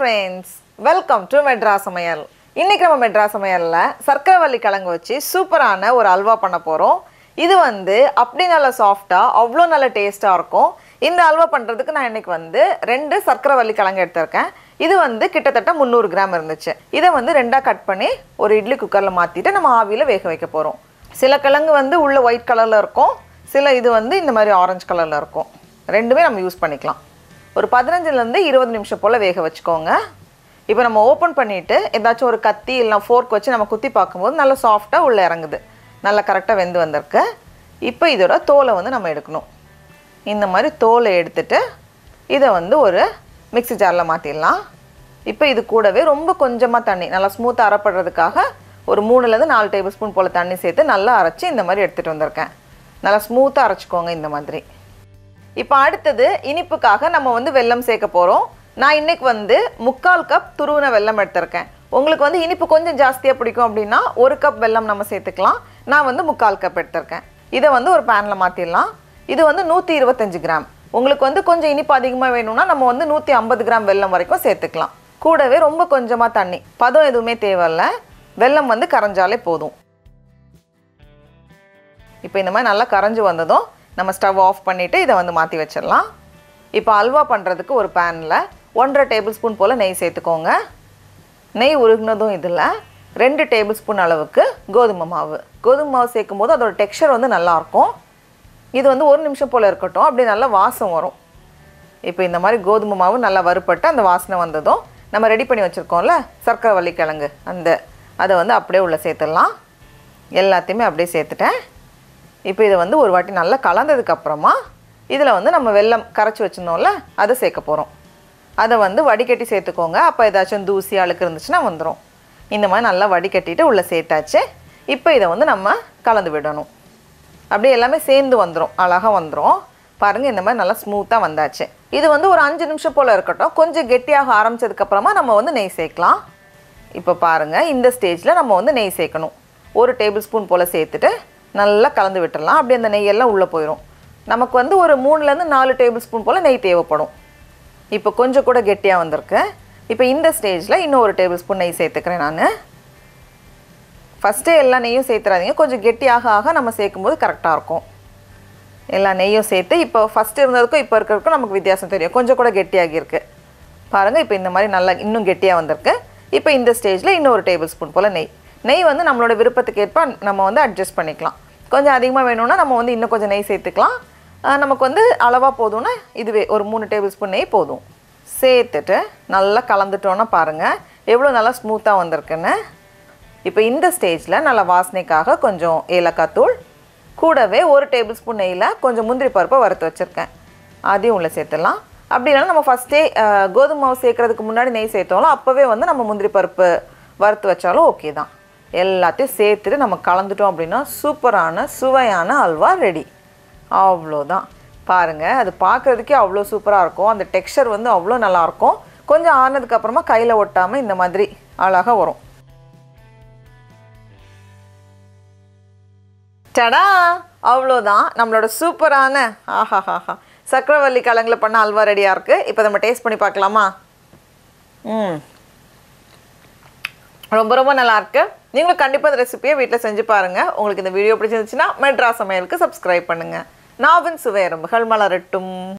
friends welcome to metro சமையல் இன்னைக்கு நம்ம மெட்ரா சமையலில் சர்க்கரைவள்ளி கிழங்கு வச்சு சூப்பரான ஒரு அல்வா பண்ண போகிறோம் இது வந்து அப்படி நல்ல சாஃப்டாக அவ்வளோ நல்ல டேஸ்ட்டாக இருக்கும் இந்த அல்வா பண்ணுறதுக்கு நான் இன்னைக்கு வந்து ரெண்டு சர்க்கரைவள்ளி கிழங்கு எடுத்திருக்கேன் இது வந்து கிட்டத்தட்ட முந்நூறு கிராம் இருந்துச்சு இதை வந்து ரெண்டாக கட் பண்ணி ஒரு இட்லி குக்கரில் மாற்றிட்டு நம்ம ஆவியில் வேக வைக்க போகிறோம் சில கிழங்கு வந்து உள்ள ஒயிட் கலரில் இருக்கும் சில இது வந்து இந்த மாதிரி ஆரஞ்சு கலரில் இருக்கும் ரெண்டுமே நம்ம யூஸ் பண்ணிக்கலாம் ஒரு பதினஞ்சுலேருந்து இருபது நிமிஷம் போல் வேக வச்சுக்கோங்க இப்போ நம்ம ஓப்பன் பண்ணிவிட்டு ஏதாச்சும் ஒரு கத்தி இல்லைனா ஃபோர்க் வச்சு நம்ம குத்தி பார்க்கும்போது நல்லா சாஃப்டாக உள்ளே இறங்குது நல்லா கரெக்டாக வெந்து வந்திருக்கு இப்போ இதோட தோலை வந்து நம்ம எடுக்கணும் இந்த மாதிரி தோலை எடுத்துட்டு இதை வந்து ஒரு மிக்ஸி ஜாரில் மாற்றிடலாம் இப்போ இது கூடவே ரொம்ப கொஞ்சமாக தண்ணி நல்லா ஸ்மூத்தாக அரைப்படுறதுக்காக ஒரு மூணுலேருந்து நாலு டேபிள் ஸ்பூன் போல் தண்ணி சேர்த்து நல்லா அரைச்சி இந்த மாதிரி எடுத்துகிட்டு வந்திருக்கேன் நல்லா ஸ்மூத்தாக அரைச்சிக்கோங்க இந்த மாதிரி இப்போ அடுத்தது இனிப்புக்காக நம்ம வந்து வெல்லம் சேர்க்க போகிறோம் நான் இன்னைக்கு வந்து முக்கால் கப் துருவின வெல்லம் எடுத்திருக்கேன் உங்களுக்கு வந்து இனிப்பு கொஞ்சம் ஜாஸ்தியாக பிடிக்கும் அப்படின்னா ஒரு கப் வெல்லம் நம்ம சேர்த்துக்கலாம் நான் வந்து முக்கால் கப் எடுத்திருக்கேன் இதை வந்து ஒரு பேனில் மாற்றிடலாம் இது வந்து நூற்றி இருபத்தஞ்சு கிராம் உங்களுக்கு வந்து கொஞ்சம் இனிப்பு அதிகமாக வேணும்னா நம்ம வந்து நூற்றி ஐம்பது கிராம் வெல்லம் வரைக்கும் சேர்த்துக்கலாம் கூடவே ரொம்ப கொஞ்சமாக தண்ணி பதம் எதுவுமே தேவையில்ல வெல்லம் வந்து கரைஞ்சாலே போதும் இப்போ இந்த மாதிரி நல்லா கரைஞ்சி வந்ததும் நம்ம ஸ்டவ் ஆஃப் பண்ணிவிட்டு இதை வந்து மாற்றி வச்சிடலாம் இப்போ அல்வா பண்ணுறதுக்கு ஒரு பேனில் ஒன்றரை டேபிள் ஸ்பூன் போல் நெய் சேர்த்துக்கோங்க நெய் உருகுனதும் இதில் ரெண்டு டேபிள் ஸ்பூன் அளவுக்கு கோதுமை மாவு கோதுமை மாவு சேர்க்கும் போது அதோட டெக்ஸ்சர் வந்து நல்லாயிருக்கும் இது வந்து ஒரு நிமிஷம் போல் இருக்கட்டும் அப்படி நல்லா வாசம் வரும் இப்போ இந்த மாதிரி கோதுமை மாவு நல்லா வறுப்பட்டு அந்த வாசனை வந்ததும் நம்ம ரெடி பண்ணி வச்சுருக்கோம்ல சர்க்கரை வள்ளிக்கிழங்கு அந்த அதை வந்து அப்படியே உள்ளே சேர்த்துடலாம் எல்லாத்தையுமே அப்படியே சேர்த்துட்டேன் இப்போ இதை வந்து ஒரு வாட்டி நல்லா கலந்ததுக்கப்புறமா இதில் வந்து நம்ம வெல்லம் கரைச்சி வச்சுருந்தோம்ல அதை சேர்க்க போகிறோம் அதை வந்து வடிகட்டி சேர்த்துக்கோங்க அப்போ ஏதாச்சும் தூசி அழுக்கு இருந்துச்சுன்னா வந்துடும் இந்த மாதிரி நல்லா வடிகட்டிட்டு உள்ளே சேர்த்தாச்சு இப்போ இதை வந்து நம்ம கலந்து விடணும் அப்படியே எல்லாமே சேர்ந்து வந்துடும் அழகாக வந்துடும் பாருங்கள் இந்த மாதிரி நல்லா ஸ்மூத்தாக வந்தாச்சு இது வந்து ஒரு அஞ்சு நிமிஷம் போல் இருக்கட்டும் கொஞ்சம் கெட்டியாக ஆரம்பிச்சதுக்கப்புறமா நம்ம வந்து நெய் சேர்க்கலாம் இப்போ பாருங்கள் இந்த ஸ்டேஜில் நம்ம வந்து நெய் சேர்க்கணும் ஒரு டேபிள் ஸ்பூன் போல் சேர்த்துட்டு நல்லா கலந்து விட்டுடலாம் அப்படியே அந்த நெய்யெல்லாம் உள்ளே போயிடும் நமக்கு வந்து ஒரு மூணுலேருந்து நாலு டேபிள் ஸ்பூன் போல் நெய் தேவைப்படும் இப்போ கொஞ்சம் கூட கெட்டியாக வந்திருக்கு இப்போ இந்த ஸ்டேஜில் இன்னும் ஒரு டேபிள் ஸ்பூன் நெய் சேர்த்துக்கிறேன் நான் ஃபஸ்ட்டே எல்லா நெய்யும் சேர்த்துறாதீங்க கொஞ்சம் கெட்டியாக ஆக நம்ம சேர்க்கும்போது கரெக்டாக இருக்கும் எல்லா நெய்யும் சேர்த்து இப்போ ஃபஸ்ட்டு இருந்ததுக்கும் இப்போ இருக்கிறதுக்கும் நமக்கு வித்தியாசம் தெரியும் கொஞ்சம் கூட கெட்டியாகி இருக்கு பாருங்கள் இப்போ இந்த மாதிரி நல்லா இன்னும் கெட்டியாக வந்திருக்கு இப்போ இந்த ஸ்டேஜில் இன்னும் ஒரு டேபிள் ஸ்பூன் போல் நெய் நெய் வந்து நம்மளோட விருப்பத்துக்கு ஏற்ப நம்ம வந்து அட்ஜஸ்ட் பண்ணிக்கலாம் கொஞ்சம் அதிகமாக வேணும்னா நம்ம வந்து இன்னும் கொஞ்சம் நெய் சேர்த்துக்கலாம் ஆஹ் நமக்கு வந்து அளவாக போதும்னா இதுவே ஒரு மூணு டேபிள் ஸ்பூன் நெய் போதும் சேர்த்துட்டு நல்லா கலந்துட்டோன்னா பாருங்கள் எவ்வளோ நல்லா ஸ்மூத்தாக வந்திருக்குன்னு இப்போ இந்த ஸ்டேஜில் நல்ல வாசனைக்காக கொஞ்சம் ஏலக்காய் தூள் கூடவே ஒரு டேபிள் ஸ்பூன் நெய்யில் கொஞ்சம் முந்திரி பருப்பை வறுத்து வச்சுருக்கேன் அதையும் உள்ளே சேர்த்துடலாம் அப்படி இல்லைன்னா நம்ம ஃபஸ்ட்டே கோதுமை மாவு சேர்க்குறதுக்கு முன்னாடி நெய் சேர்த்தோம்ல அப்போவே வந்து நம்ம முந்திரி பருப்பு வறுத்து வச்சாலும் ஓகே தான் எல்லாத்தையும் சேர்த்துட்டு நம்ம கலந்துட்டோம் அப்படின்னா சூப்பரான சுவையான அல்வா ரெடி அவ்வளோதான் பாருங்கள் அது பார்க்குறதுக்கே அவ்வளோ சூப்பராக இருக்கும் அந்த டெக்ஸ்சர் வந்து அவ்வளோ நல்லாயிருக்கும் கொஞ்சம் ஆனதுக்கப்புறமா கையில் ஒட்டாமல் இந்த மாதிரி அழகாக வரும் டடா அவ்வளோதான் நம்மளோட சூப்பரான ஆஹாஹாஹா சக்கரவள்ளி கிழங்குல பண்ண அல்வா ரெடியாக இருக்குது இப்போ நம்ம டேஸ்ட் பண்ணி பார்க்கலாமா ம் ரொம்ப ரொம்ப நல்லா இருக்கு நீங்களும் கண்டிப்பாக இந்த ரெசிபியை வீட்டில் செஞ்சு பாருங்கள் உங்களுக்கு இந்த வீடியோ பிடிச்சிருந்துச்சுன்னா மெட்ரா சமையலுக்கு சப்ஸ்கிரைப் பண்ணுங்கள் நாவின் சுவை எறும்புகள் மலரட்டும்